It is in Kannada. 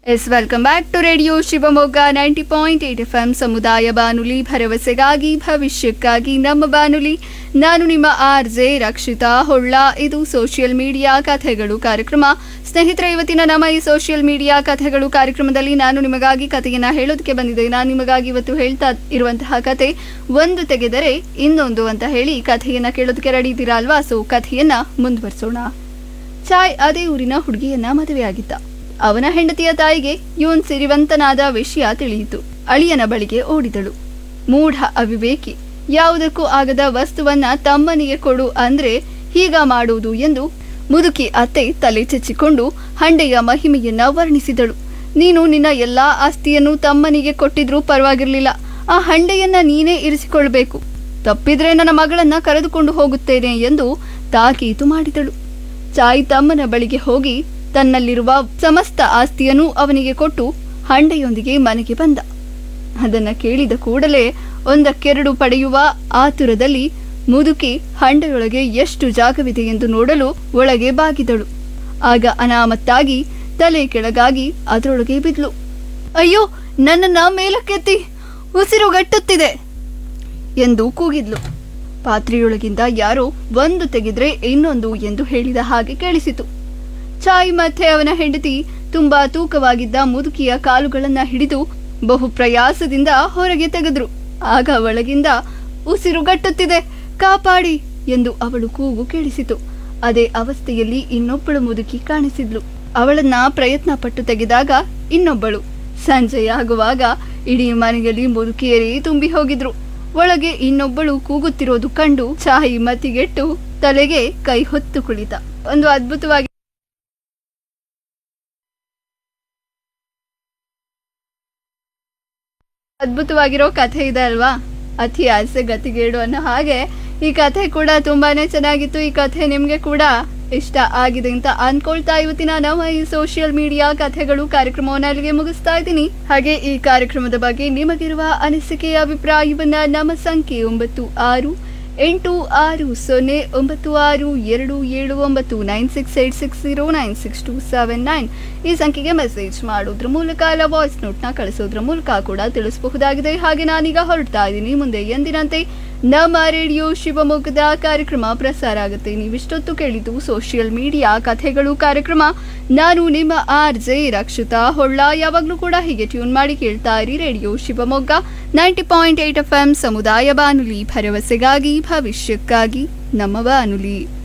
S welcome back to radio Shivamogga ninety point eight F M ಸಮುದಾಯ ಬಾನುಲಿ ಭರವಸೆಗಾಗಿ ಭವಿಷ್ಯಕ್ಕಾಗಿ ನಮ್ಮ ಬಾನುಲಿ ನಾನು ನಿಮ್ಮ ಆರ್ ಜೆ ರಕ್ಷಿತಾ ಹೊಳ್ಳ ಇದು ಸೋಷಿಯಲ್ ಮೀಡಿಯಾ ಕಥೆಗಳು ಕಾರ್ಯಕ್ರಮ ಸ್ನೇಹಿತರೆ ಇವತ್ತಿನ ನಮ್ಮ ಈ ಸೋಷಿಯಲ್ ಮೀಡಿಯಾ ಕಥೆಗಳು ಕಾರ್ಯಕ್ರಮದಲ್ಲಿ ನಾನು ನಿಮಗಾಗಿ ಕಥೆಯನ್ನ ಹೇಳೋದಕ್ಕೆ ಬಂದಿದ್ದೆ ನಾನು ನಿಮಗಾಗಿ ಇವತ್ತು ಹೇಳ್ತಾ ಇರುವಂತಹ ಕತೆ ಒಂದು ತೆಗೆದರೆ ಇನ್ನೊಂದು ಅಂತ ಹೇಳಿ ಕಥೆಯನ್ನ ಕೇಳೋದಕ್ಕೆ ರೆಡಿ ಇದ್ದೀರಾ ಅಲ್ವಾ ಸೊ ಕಥೆಯನ್ನ ಮುಂದುವರಿಸೋಣ ಚಾಯ್ ಅದೇ ಊರಿನ ಹುಡುಗಿಯನ್ನ ಮದುವೆಯಾಗಿದ್ದ ಅವನ ಹೆಂಡತಿಯ ತಾಯಿಗೆ ಇವನ್ ಸಿರಿವಂತನಾದ ವಿಷಯ ತಿಳಿಯಿತು ಅಳಿಯನ ಬಳಿಗೆ ಓಡಿದಳು ಮೂಢ ಅವಿವೇಕಿ ಯಾವುದಕ್ಕೂ ಆಗದ ವಸ್ತುವನ್ನ ತಮ್ಮನಿಗೆ ಕೊಡು ಅಂದ್ರೆ ಹೀಗ ಮಾಡುವುದು ಎಂದು ಮುದುಕಿ ಅತ್ತೆ ತಲೆ ಚೆಚ್ಚಿಕೊಂಡು ಹಂಡೆಯ ಮಹಿಮೆಯನ್ನ ವರ್ಣಿಸಿದಳು ನೀನು ನಿನ್ನ ಎಲ್ಲಾ ಆಸ್ತಿಯನ್ನು ತಮ್ಮನಿಗೆ ಕೊಟ್ಟಿದ್ರೂ ಪರವಾಗಿರ್ಲಿಲ್ಲ ಆ ಹಂಡೆಯನ್ನ ನೀನೇ ಇರಿಸಿಕೊಳ್ಬೇಕು ತಪ್ಪಿದ್ರೆ ನನ್ನ ಮಗಳನ್ನ ಕರೆದುಕೊಂಡು ಹೋಗುತ್ತೇನೆ ಎಂದು ತಾಕೀತು ಮಾಡಿದಳು ಚಾಯ್ ತಮ್ಮನ ಬಳಿಗೆ ಹೋಗಿ ತನ್ನಲ್ಲಿರುವ ಸಮಸ್ತ ಆಸ್ತಿಯನ್ನು ಅವನಿಗೆ ಕೊಟ್ಟು ಹಂಡೆಯೊಂದಿಗೆ ಮನೆಗೆ ಬಂದ ಅದನ್ನ ಕೇಳಿದ ಕೂಡಲೇ ಒಂದಕ್ಕೆರಡು ಪಡೆಯುವ ಆತುರದಲ್ಲಿ ಮುದುಕಿ ಹಂಡೆಯೊಳಗೆ ಎಷ್ಟು ಜಾಗವಿದೆ ಎಂದು ನೋಡಲು ಒಳಗೆ ಬಾಗಿದಳು ಆಗ ಅನಾಮತ್ತಾಗಿ ತಲೆ ಕೆಳಗಾಗಿ ಅದರೊಳಗೆ ಬಿದ್ಲು ಅಯ್ಯೋ ನನ್ನನ್ನ ಮೇಲಕ್ಕೆತ್ತಿ ಉಸಿರುಗಟ್ಟುತ್ತಿದೆ ಎಂದು ಕೂಗಿದ್ಲು ಪಾತ್ರೆಯೊಳಗಿಂದ ಯಾರೋ ಒಂದು ತೆಗೆದ್ರೆ ಇನ್ನೊಂದು ಎಂದು ಹೇಳಿದ ಹಾಗೆ ಕೇಳಿಸಿತು ಚಾಯ್ ಮತ್ತೆ ಅವನ ಹೆಂಡತಿ ತುಂಬಾ ತೂಕವಾಗಿದ್ದ ಮುದುಕಿಯ ಕಾಲುಗಳನ್ನ ಹಿಡಿದು ಬಹು ಪ್ರಯಾಸದಿಂದ ಹೊರಗೆ ತೆಗೆದ್ರು ಆಗ ಒಳಗಿಂದ ಉಸಿರುಗಟ್ಟುತ್ತಿದೆ ಕಾಪಾಡಿ ಎಂದು ಅವಳು ಕೂಗು ಕೇಳಿಸಿತು ಅದೇ ಅವಸ್ಥೆಯಲ್ಲಿ ಇನ್ನೊಬ್ಬಳು ಮುದುಕಿ ಕಾಣಿಸಿದ್ಲು ಅವಳನ್ನ ಪ್ರಯತ್ನ ಪಟ್ಟು ತೆಗೆದಾಗ ಇನ್ನೊಬ್ಬಳು ಸಂಜೆಯಾಗುವಾಗ ಇಡೀ ಮನೆಯಲ್ಲಿ ಮುದುಕಿಯರೇ ತುಂಬಿ ಹೋಗಿದ್ರು ಒಳಗೆ ಇನ್ನೊಬ್ಬಳು ಕೂಗುತ್ತಿರೋದು ಕಂಡು ಚಾಯಿ ಮತಿಗೆಟ್ಟು ತಲೆಗೆ ಕೈ ಹೊತ್ತು ಕುಳಿತ ಒಂದು ಅದ್ಭುತವಾಗಿ ಅದ್ಭುತವಾಗಿರೋ ಕಥೆ ಇದೆ ಅಲ್ವಾ ಅತಿ ಆಸೆ ಗತಿಗೇಡು ಅನ್ನೋ ಹಾಗೆ ಈ ಕಥೆ ಕೂಡ ತುಂಬಾನೇ ಚೆನ್ನಾಗಿತ್ತು ಈ ಕಥೆ ನಿಮ್ಗೆ ಕೂಡ ಇಷ್ಟ ಆಗಿದೆ ಅಂತ ಅನ್ಕೊಳ್ತಾ ಇವತ್ತಿನ ನಮ್ಮ ಈ ಸೋಷಿಯಲ್ ಮೀಡಿಯಾ ಕಥೆಗಳು ಕಾರ್ಯಕ್ರಮವನ್ನು ಅಲ್ಲಿಗೆ ಮುಗಿಸ್ತಾ ಇದ್ದೀನಿ ಹಾಗೆ ಈ ಕಾರ್ಯಕ್ರಮದ ಬಗ್ಗೆ ನಿಮಗಿರುವ ಅನಿಸಿಕೆಯ ಅಭಿಪ್ರಾಯವನ್ನ ನಮ್ಮ ಸಂಖ್ಯೆ ಒಂಬತ್ತು ಆರು ಎಂಟು ಆರು ಸೊನ್ನೆ ಒಂಬತ್ತು ಆರು ಎರಡು ಏಳು ಒಂಬತ್ತು nine six eight six zero nine six two seven nine ಈ ಸಂಖ್ಯೆಗೆ ಮೆಸೇಜ್ ಮಾಡೋದ್ರ ಮೂಲಕ ಅಲ್ಲ ವಾಯ್ಸ್ ನೋಟ್ನ ಕಳಿಸೋದ್ರ ಮೂಲಕ ಕೂಡ ತಿಳಿಸಬಹುದಾಗಿದೆ ಹಾಗೆ ನಾನೀಗ ಹೊರಡ್ತಾ ಇದ್ದೀನಿ ಮುಂದೆ ಎಂದಿನಂತೆ ನಮ್ಮ ರೇಡಿಯೋ ಶಿವಮೊಗ್ಗದ ಕಾರ್ಯಕ್ರಮ ಪ್ರಸಾರ ಆಗುತ್ತೆ ನೀವಿಷ್ಟೊತ್ತು ಕೇಳಿದ್ದು ಸೋಷಿಯಲ್ ಮೀಡಿಯಾ ಕಥೆಗಳು ಕಾರ್ಯಕ್ರಮ ನಾನು ನಿಮ್ಮ ಆರ್ ಜೆ ರಕ್ಷಿತಾ ಹೊಳ್ಳ ಯಾವಾಗಲೂ ಕೂಡ ಹೀಗೆ ಟ್ಯೂನ್ ಮಾಡಿ ಕೇಳ್ತಾ ಇರಿ radio Shivamogga ninety point eight F M ಸಮುದಾಯ ಬಾನುಲಿ ಭರವಸೆಗಾಗಿ ಭವಿಷ್ಯಕ್ಕಾಗಿ ನಮ್ಮ ಬಾನುಲಿ